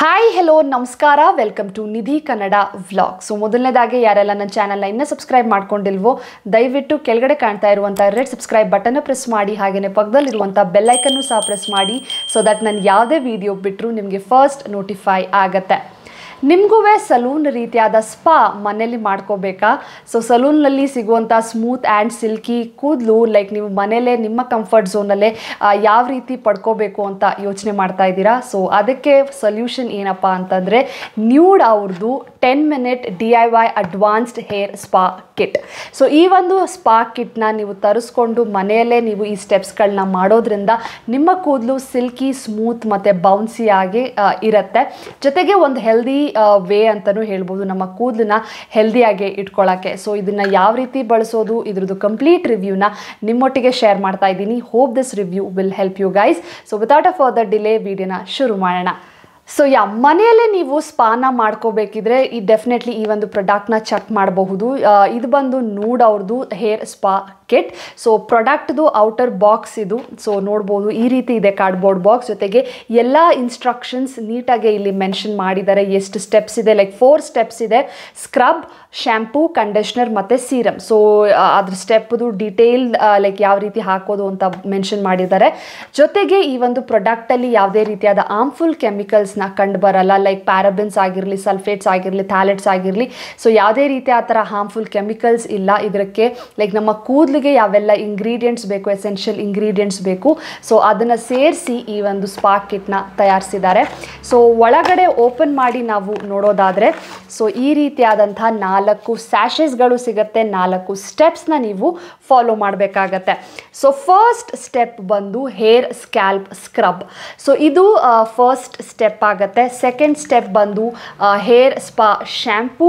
hi hello ನಮಸ್ಕಾರ welcome to Nidhi Kannada vlog so ಮೊದಲನೇದಾಗಿ ಯಾರೆಲ್ಲ ನನ್ನ ಚಾನಲ್ನ ಇನ್ನೂ ಸಬ್ಸ್ಕ್ರೈಬ್ ಮಾಡ್ಕೊಂಡಿಲ್ವೋ ದಯವಿಟ್ಟು ಕೆಳಗಡೆ ಕಾಣ್ತಾ ಇರುವಂಥ ರೆಡ್ ಸಬ್ಸ್ಕ್ರೈಬ್ ಬಟನ್ನ ಪ್ರೆಸ್ ಮಾಡಿ ಹಾಗೆಯೇ ಪಕ್ಕದಲ್ಲಿರುವಂಥ ಬೆಲ್ಲೈಕನ್ನು ಸಹ ಪ್ರೆಸ್ ಮಾಡಿ ಸೊ ದಟ್ ನಾನು ಯಾವುದೇ ವಿಡಿಯೋ ಬಿಟ್ಟರು ನಿಮಗೆ ಫಸ್ಟ್ ನೋಟಿಫೈ ಆಗತ್ತೆ ನಿಮಗೂ ಸಲೂನ್ ರೀತಿಯಾದ ಸ್ಪಾ ಮನೇಲಿ ಮಾಡ್ಕೋಬೇಕಾ ಸೊ ಸಲೂನ್ನಲ್ಲಿ ಸಿಗುವಂಥ ಸ್ಮೂತ್ ಆ್ಯಂಡ್ ಸಿಲ್ಕಿ ಕೂದಲು ಲೈಕ್ ನೀವು ಮನೇಲೇ ನಿಮ್ಮ ಕಂಫರ್ಟ್ ಝೋನಲ್ಲೇ ಯಾವ ರೀತಿ ಪಡ್ಕೋಬೇಕು ಅಂತ ಯೋಚನೆ ಮಾಡ್ತಾ ಇದ್ದೀರಾ ಸೊ ಅದಕ್ಕೆ ಸೊಲ್ಯೂಷನ್ ಏನಪ್ಪ ಅಂತಂದರೆ ನ್ಯೂಡ್ ಅವ್ರದ್ದು ten minute D I Y advanced hair spa kit so ಈ ಒಂದು ಸ್ಪಾ ಕಿಟ್ನ ನೀವು ತರಿಸ್ಕೊಂಡು ಮನೆಯಲ್ಲೇ ನೀವು ಈ ಸ್ಟೆಪ್ಸ್ಗಳನ್ನ ಮಾಡೋದ್ರಿಂದ ನಿಮ್ಮ ಕೂದಲು ಸಿಲ್ಕಿ ಸ್ಮೂತ್ ಮತ್ತು ಬೌನ್ಸಿ ಆಗಿ ಆ, ಇರುತ್ತೆ ಜೊತೆಗೆ ಒಂದು ಹೆಲ್ದಿ ವೇ ಅಂತಲೂ ಹೇಳ್ಬೋದು ನಮ್ಮ ಕೂದಲನ್ನ ಹೆಲ್ದಿಯಾಗಿ ಇಟ್ಕೊಳ್ಳೋಕ್ಕೆ ಸೊ ಇದನ್ನು ಯಾವ ರೀತಿ ಬಳಸೋದು ಇದ್ರದ್ದು ಕಂಪ್ಲೀಟ್ ರಿವ್ಯೂನ ನಿಮ್ಮೊಟ್ಟಿಗೆ ಶೇರ್ ಮಾಡ್ತಾ ಇದ್ದೀನಿ hope this review will help you guys so without a further delay ವಿಡಿಯೋನ ಶುರು ಮಾಡೋಣ ಸೊ ಯಾ ಮನೆಯಲ್ಲೇ ನೀವು ಸ್ಪಾನ ಮಾಡ್ಕೋಬೇಕಿದ್ರೆ ಈ ಡೆಫಿನೆಟ್ಲಿ ಈ ಒಂದು ಪ್ರಾಡಕ್ಟ್ನ ಚೆಕ್ ಮಾಡಬಹುದು ಆ, ಇದು ಬಂದು ನೂಡ್ ಅವ್ರದ್ದು ಹೇರ್ ಸ್ಪಾ ಕಿಟ್ ಸೊ ಪ್ರಾಡಕ್ಟ್ದು ಔಟರ್ ಬಾಕ್ಸ್ ಇದು ಸೊ ನೋಡ್ಬೋದು ಈ ರೀತಿ ಇದೆ ಕಾರ್ಡ್ಬೋರ್ಡ್ ಬಾಕ್ಸ್ ಜೊತೆಗೆ ಎಲ್ಲ ಇನ್ಸ್ಟ್ರಕ್ಷನ್ಸ್ ನೀಟಾಗಿ ಇಲ್ಲಿ ಮೆನ್ಷನ್ ಮಾಡಿದ್ದಾರೆ ಎಷ್ಟು ಸ್ಟೆಪ್ಸ್ ಇದೆ ಲೈಕ್ ಫೋರ್ ಸ್ಟೆಪ್ಸ್ ಇದೆ ಸ್ಕ್ರಬ್ ಶ್ಯಾಂಪೂ ಕಂಡೀಷ್ನರ್ ಮತ್ತು ಸೀರಮ್ ಸೊ ಅದ್ರ ಸ್ಟೆಪ್ದು ಡೀಟೇಲ್ ಲೈಕ್ ಯಾವ ರೀತಿ ಹಾಕೋದು ಅಂತ ಮೆನ್ಷನ್ ಮಾಡಿದ್ದಾರೆ ಜೊತೆಗೆ ಈ ಒಂದು ಪ್ರಾಡಕ್ಟಲ್ಲಿ ಯಾವುದೇ ರೀತಿಯಾದ ಆರ್ಮ್ಫುಲ್ ಕೆಮಿಕಲ್ಸ್ನ ಕಂಡು ಬರಲ್ಲ ಲೈಕ್ ಪ್ಯಾರಬಿನ್ಸ್ ಆಗಿರಲಿ ಸಲ್ಫೇಟ್ಸ್ ಆಗಿರಲಿ ಥ್ಯಾಲೆಟ್ಸ್ ಆಗಿರಲಿ ಸೊ ಯಾವುದೇ ರೀತಿ ಆ ಥರ ಹಾರ್ಮ್ಫುಲ್ ಕೆಮಿಕಲ್ಸ್ ಇಲ್ಲ ಇದಕ್ಕೆ ಲೈಕ್ ನಮ್ಮ ಕೂದಲಿಗೆ ಯಾವೆಲ್ಲ ಇಂಗ್ರೀಡಿಯೆಂಟ್ಸ್ ಬೇಕು ಎಸೆನ್ಷಿಯಲ್ ಇಂಗ್ರೀಡಿಯೆಂಟ್ಸ್ ಬೇಕು ಸೊ ಅದನ್ನು ಸೇರಿಸಿ ಈ ಒಂದು ಸ್ಪಾಕ್ ಕಿಟ್ನ ತಯಾರಿಸಿದ್ದಾರೆ ಸೊ ಒಳಗಡೆ ಓಪನ್ ಮಾಡಿ ನಾವು ನೋಡೋದಾದರೆ ಸೊ ಈ ರೀತಿಯಾದಂಥ ನಾಲ್ಕು ಸ್ಯಾಷೆಸ್ಗಳು ಸಿಗುತ್ತೆ ನಾಲ್ಕು ಸ್ಟೆಪ್ಸ್ನ ನೀವು ಫಾಲೋ ಮಾಡಬೇಕಾಗತ್ತೆ ಸೊ ಫಸ್ಟ್ ಸ್ಟೆಪ್ ಬಂದು ಹೇರ್ ಸ್ಕ್ಯಾಲ್ಪ್ ಸ್ಕ್ರಬ್ ಸೊ ಇದು ಫಸ್ಟ್ ಸ್ಟೆಪ್ ಆಗುತ್ತೆ ಸೆಕೆಂಡ್ ಸ್ಟೆಪ್ ಬಂದು hair spa shampoo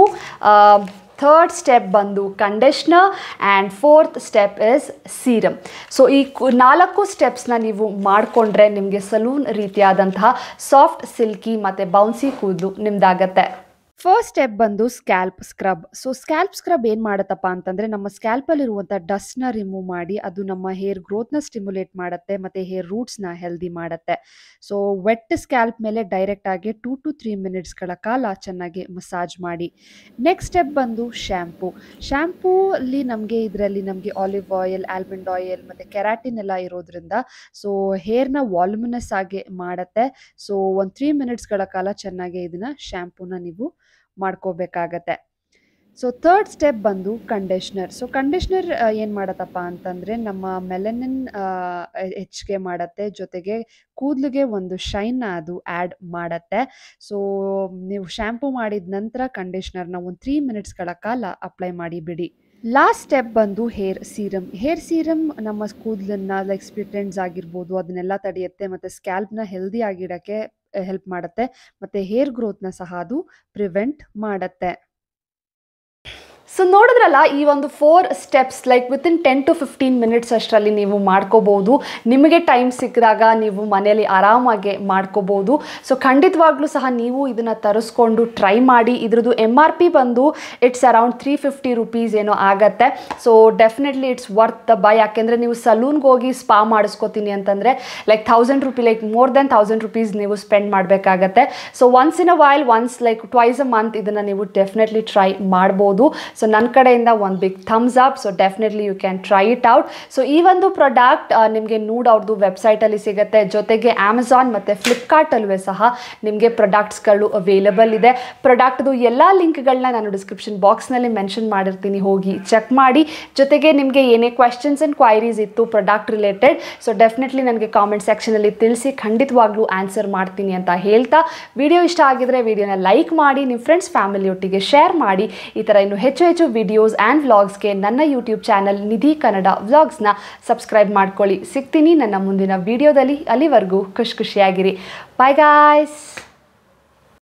third step ಬಂದು conditioner and fourth step is serum so ಈ ಕು- ನಾಲ್ಕು ಸ್ಟೆಪ್ಸ್ನ ನೀವು ಮಾಡಿಕೊಂಡ್ರೆ ನಿಮಗೆ ಸಲೂನ್ ರೀತಿಯಾದಂತಹ ಸಾಫ್ಟ್ ಸಿಲ್ಕಿ ಮತ್ತು ಬೌನ್ಸಿ ಕೂದಲು ನಿಮ್ದಾಗತ್ತೆ ಫಸ್ಟ್ ಸ್ಟೆಪ್ ಬಂದು scalp scrub so scalp scrub ಏನು ಮಾಡುತ್ತಪ್ಪ ಅಂತಂದರೆ ನಮ್ಮ ಸ್ಕ್ಯಾಲ್ಪಲ್ಲಿರುವಂಥ ಡಸ್ಟ್ನ ರಿಮೂವ್ ಮಾಡಿ ಅದು ನಮ್ಮ ಹೇರ್ ಗ್ರೋತ್ನ ಸ್ಟಿಮ್ಯುಲೇಟ್ ಮಾಡುತ್ತೆ ಮತ್ತು ಹೇರ್ ರೂಟ್ಸ್ನ ಹೆಲ್ದಿ ಮಾಡುತ್ತೆ ಸೊ ವೆಟ್ ಸ್ಕ್ಯಾಲ್ಪ್ ಮೇಲೆ ಡೈರೆಕ್ಟ್ ಆಗಿ ಟೂ ಟು ತ್ರೀ ಮಿನಿಟ್ಸ್ಗಳ ಕಾಲ ಚೆನ್ನಾಗಿ ಮಸಾಜ್ ಮಾಡಿ ನೆಕ್ಸ್ಟ್ ಸ್ಟೆಪ್ ಬಂದು ಶ್ಯಾಂಪೂ ಶ್ಯಾಂಪೂ ಅಲ್ಲಿ ನಮಗೆ ಇದರಲ್ಲಿ ನಮಗೆ ಆಲಿವ್ ಆಯಿಲ್ ಆಲ್ಮಂಡ್ ಆಯಿಲ್ ಮತ್ತು ಕೆರಾಟಿನ್ ಎಲ್ಲ ಇರೋದ್ರಿಂದ ಸೊ ಹೇರ್ನ ವಾಲ್ಯುಮಿನಸ್ ಆಗಿ ಮಾಡುತ್ತೆ ಸೊ ಒಂದು ತ್ರೀ ಮಿನಿಟ್ಸ್ಗಳ ಕಾಲ ಚೆನ್ನಾಗಿ ಇದನ್ನು ಶ್ಯಾಂಪೂನ ನೀವು ಮಾಡ್ಕೋಬೇಕಾಗತ್ತೆ ಸೊ ಥರ್ಡ್ ಸ್ಟೆಪ್ ಬಂದು ಕಂಡೀಷ್ನರ್ ಸೊ ಕಂಡೀಷ್ನರ್ ಏನು ಮಾಡತ್ತಪ್ಪ ಅಂತಂದರೆ ನಮ್ಮ ಮೆಲನಿನ್ ಹೆಚ್ಚಿಗೆ ಮಾಡತ್ತೆ ಜೊತೆಗೆ ಕೂದಲಿಗೆ ಒಂದು ಶೈನ್ನ ಅದು ಆ್ಯಡ್ ಮಾಡತ್ತೆ ಸೊ ನೀವು ಶ್ಯಾಂಪೂ ಮಾಡಿದ ನಂತರ ಕಂಡೀಷ್ನರ್ನ ಒಂದು ತ್ರೀ ಮಿನಿಟ್ಸ್ಗಳ ಕಾಲ ಅಪ್ಲೈ ಮಾಡಿ ಬಿಡಿ ಲಾಸ್ಟ್ ಸ್ಟೆಪ್ ಬಂದು ಹೇರ್ ಸೀರಮ್ ಹೇರ್ ಸೀರಮ್ ನಮ್ಮ ಕೂದಲನ್ನ ಲೈಕ್ ಸ್ಪಿಟೆಂಡ್ಸ್ ಆಗಿರ್ಬೋದು ಅದನ್ನೆಲ್ಲ ತಡೆಯುತ್ತೆ ಮತ್ತು ಸ್ಕ್ಯಾಲ್ಪ್ನ ಹೆಲ್ದಿ ಆಗಿಡೋಕ್ಕೆ ಹೆಲ್ಪ್ ಮಾಡುತ್ತೆ ಮತ್ತು ಹೇರ್ ಗ್ರೋತ್ನ ಸಹ ಅದು ಪ್ರಿವೆಂಟ್ ಮಾಡುತ್ತೆ ಸೊ ನೋಡಿದ್ರಲ್ಲ ಈ ಒಂದು four steps like within ten to fifteen minutes ಅಷ್ಟರಲ್ಲಿ ನೀವು ಮಾಡ್ಕೋಬೋದು ನಿಮಗೆ ಟೈಮ್ ಸಿಕ್ಕಿದಾಗ ನೀವು ಮನೆಯಲ್ಲಿ ಆರಾಮಾಗಿ ಮಾಡ್ಕೋಬೋದು ಸೊ ಖಂಡಿತವಾಗ್ಲೂ ಸಹ ನೀವು ಇದನ್ನು ತರಿಸ್ಕೊಂಡು ಟ್ರೈ ಮಾಡಿ ಇದ್ರದ್ದು ಎಮ್ ಆರ್ ಪಿ ಬಂದು it's around three fifty rupees ಏನೋ ಆಗತ್ತೆ so definitely it's worth the buy ಯಾಕೆಂದರೆ ನೀವು ಸಲೂನ್ಗೆ ಹೋಗಿ ಸ್ಪಾ ಮಾಡಿಸ್ಕೋತೀನಿ ಅಂತಂದರೆ like thousand rupee like more than thousand rupees ನೀವು ಸ್ಪೆಂಡ್ ಮಾಡಬೇಕಾಗತ್ತೆ so once in a while once like twice a month ಇದನ್ನು ನೀವು ಡೆಫಿನೆಟ್ಲಿ ಟ್ರೈ ಮಾಡ್ಬೋದು ಸೊ ನನ್ನ ಕಡೆಯಿಂದ ಒಂದು big thumbs up so definitely you can try it out so ಈ ಒಂದು ಪ್ರಾಡಕ್ಟ್ ನಿಮಗೆ ನೂಡ್ ಅವ್ರದ್ದು ವೆಬ್ಸೈಟಲ್ಲಿ ಸಿಗುತ್ತೆ ಜೊತೆಗೆ ಅಮೆಝಾನ್ ಮತ್ತು ಫ್ಲಿಪ್ಕಾರ್ಟಲ್ಲೂ ಸಹ ನಿಮಗೆ ಪ್ರಾಡಕ್ಟ್ಸ್ಗಳು ಅವೈಲಬಲ್ ಇದೆ ಪ್ರಾಡಕ್ಟ್ದು ಎಲ್ಲ ಲಿಂಕ್ಗಳನ್ನ ನಾನು ಡಿಸ್ಕ್ರಿಪ್ಷನ್ ಬಾಕ್ಸ್ನಲ್ಲಿ ಮೆನ್ಷನ್ ಮಾಡಿರ್ತೀನಿ ಹೋಗಿ ಚೆಕ್ ಮಾಡಿ ಜೊತೆಗೆ ನಿಮಗೆ ಏನೇ ಕ್ವೆಶನ್ಸ್ ಆ್ಯಂಡ್ ಕ್ವೈರೀಸ್ ಇತ್ತು ಪ್ರಾಡಕ್ಟ್ ರಿಲೇಟೆಡ್ ಸೊ ಡೆಫಿನೆಟ್ಲಿ ನನಗೆ ಕಾಮೆಂಟ್ ಸೆಕ್ಷನಲ್ಲಿ ತಿಳಿಸಿ ಖಂಡಿತವಾಗ್ಲೂ ಆನ್ಸರ್ ಮಾಡ್ತೀನಿ ಅಂತ ಹೇಳ್ತಾ ವಿಡಿಯೋ ಇಷ್ಟ ಆಗಿದ್ರೆ ವಿಡಿಯೋನ ಲೈಕ್ ಮಾಡಿ ನಿಮ್ಮ ಫ್ರೆಂಡ್ಸ್ ಫ್ಯಾಮಿಲಿಯೊಟ್ಟಿಗೆ ಶೇರ್ ಮಾಡಿ ಈ ಥರ ಇನ್ನು ಹೆಚ್ಚು ಹೆಚ್ಚು ವಿಡಿಯೋಸ್ ಆ್ಯಂಡ್ ವ್ಲಾಗ್ಸ್ಗೆ ನನ್ನ ಯೂಟ್ಯೂಬ್ ಚಾನಲ್ ನಿಧಿ ಕನ್ನಡ ವ್ಲಾಗ್ಸ್ನ ಸಬ್ಸ್ಕ್ರೈಬ್ ಮಾಡ್ಕೊಳ್ಳಿ ಸಿಗ್ತೀನಿ ನನ್ನ ಮುಂದಿನ ವಿಡಿಯೋದಲ್ಲಿ ಅಲ್ಲಿವರೆಗೂ ಖುಷಿ ಖುಷಿಯಾಗಿರಿ ಬಾಯ್ ಗಾಯ್ಸ್